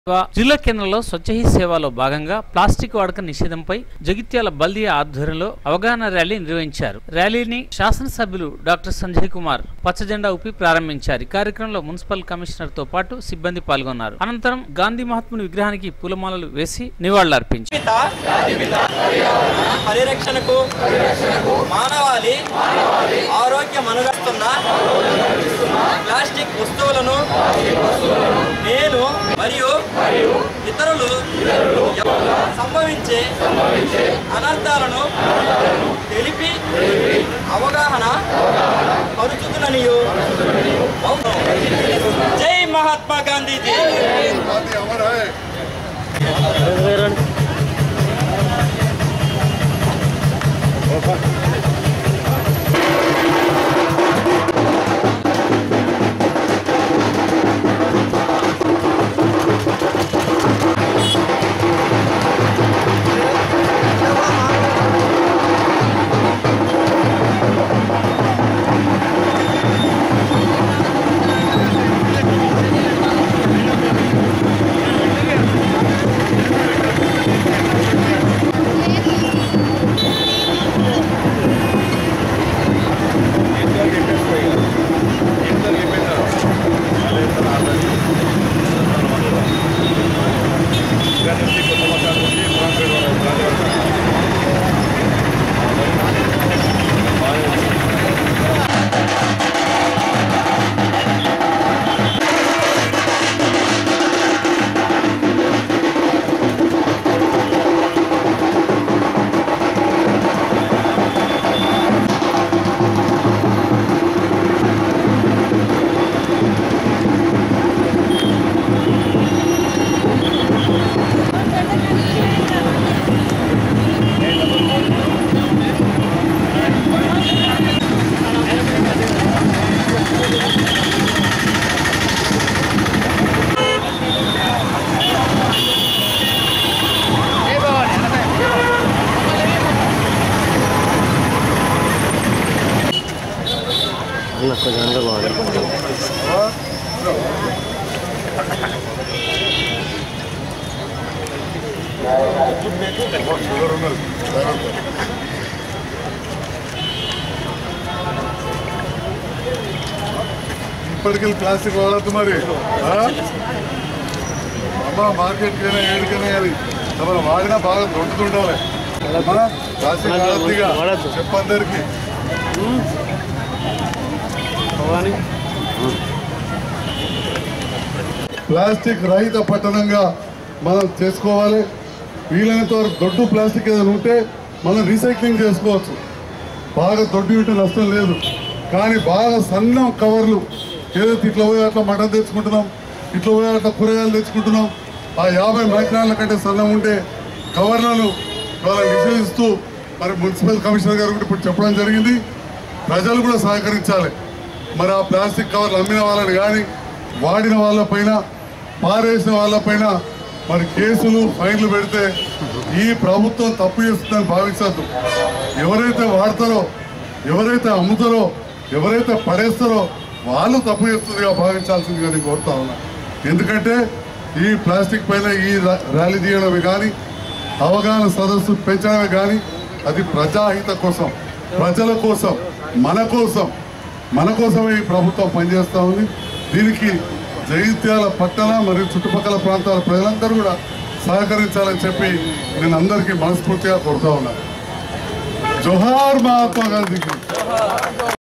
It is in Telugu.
జిల్లా కేంద్రంలో స్వచ్ఛ హీ సేవలో భాగంగా ప్లాస్టిక్ వాడక నిషేధంపై జగిత్యాల బల్దియా ఆధ్వర్యంలో అవగాహన ర్యాలీ నిర్వహించారు ర్యాలీని శాసనసభ్యులు డాక్టర్ సంజయ్ కుమార్ పచ్చజెండా ఊపి ప్రారంభించారు ఈ కార్యక్రమంలో మున్సిపల్ కమిషనర్ తో పాటు సిబ్బంది పాల్గొన్నారు అనంతరం గాంధీ మహాత్ముని విగ్రహానికి పూలమాలలు వేసి నివాళులర్పించారు పిత పరిరక్షణకు మానవాళి ఆరోగ్యం అనుగస్తున్న ప్లాస్టిక్ వస్తువులను నేను మరియు ఇతరులు సంభవించే అనర్థాలను తెలిపి అవగాహన పరుచుతుననియు అవును. జై మహాత్మా గాంధీజీ गांधी अमर है షుగర్ ఉన్నది ఇప్పటికీ ప్లాస్టిక్ వాడద్దు మరి ఆ? అమ్మా మార్కెట్కైనా ఏడికైనా అది మనం వాడినా బాగా దొడ్డుతుండాలి అమ్మా, ప్లాస్టిక్ వాడద్దుగా చెప్పందరికి ప్లాస్టిక్ రహిత పట్టణంగా మనం చేసుకోవాలి వీలైనంత వరకు దొడ్డు ప్లాస్టిక్ ఏదైనా ఉంటే మనం రీసైక్లింగ్ చేసుకోవచ్చు బాగా దొడ్డు ఉంటే నష్టం లేదు కానీ బాగా సన్నం కవర్లు ఏదైతే ఇట్లా పోయి అట్లా మటన్ తెచ్చుకుంటున్నాం ఇట్లా పోయి అట్లా కూరగాయలు తెచ్చుకుంటున్నాం ఆ యాభై మైక్రాన్ల కంటే సన్నం ఉంటే కవర్లను ఇవాళ నిషేధిస్తూ మరి మున్సిపల్ కమిషనర్ గారు కూడా ఇప్పుడు చెప్పడం జరిగింది ప్రజలు కూడా సహకరించాలి మరి ఆ ప్లాస్టిక్ కవర్లు అమ్మిన వాళ్ళని కానీ వాడిన వాళ్ళపైన పారేసిన వాళ్ళపైన మరి కేసులు ఫైన్లు పెడితే ఈ ప్రభుత్వం తప్పు చేస్తుందని భావించద్దు ఎవరైతే వాడతారో ఎవరైతే అమ్ముతారో ఎవరైతే పడేస్తారో వాళ్ళు తప్పు చేస్తుందిగా భావించాల్సిందిగా నేను కోరుతా ఉన్నా ఎందుకంటే ఈ ప్లాస్టిక్ పైన ఈ రా- ర్యాలీ తీయడమే కానీ అవగాహన సదస్సు పెంచడమే కానీ అది ప్రజాహిత కోసం ప్రజల కోసం మన కోసం మన కోసమే ఈ ప్రభుత్వం పనిచేస్తూ ఉంది దీనికి జగిత్యాల పట్టణ మరియు చుట్టుపక్కల ప్రాంతాల ప్రజలందరూ కూడా సహకరించాలని చెప్పి నేను అందరికీ మనస్ఫూర్తిగా కోరుతా ఉన్నా జోహార్ మహాత్మా గాంధీకి